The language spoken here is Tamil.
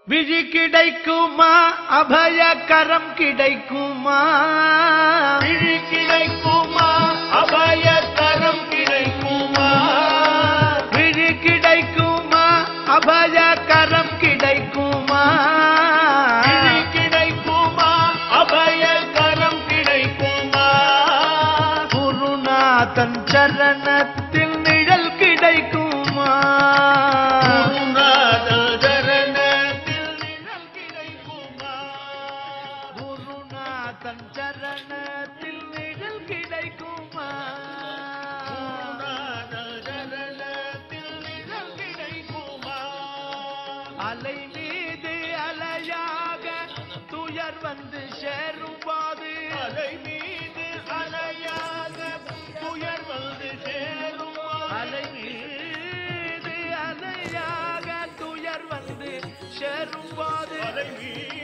விழி கிடைக்குமா அபய கரம் கிடைக்குமா விழி கிடைக்குமா அபய கரம் கிடைக்குமா விழி கிடைக்குமா அபய கரம் கிடைக்குமா விழி கிடைக்குமா அபய கரம் கிடைக்குமா குருநாதன் சரணத்தில் நிழல் கிடைக்குமா குருநாதர் சரணத்தில் நிழல் கிடைக்குமா குருநாதன் சரணத்தில் நிழல் கிடைக்குமா குருநாதர் சரணத்தில் நிழல் கிடைக்குமா அலை மீது அலையாக துயர் வந்து சேரும் போது அலை மீது அலையாக துயர் வந்து சேரும் அலை மீது அலையாக துயர் வந்து சேரும் போது அலை மீது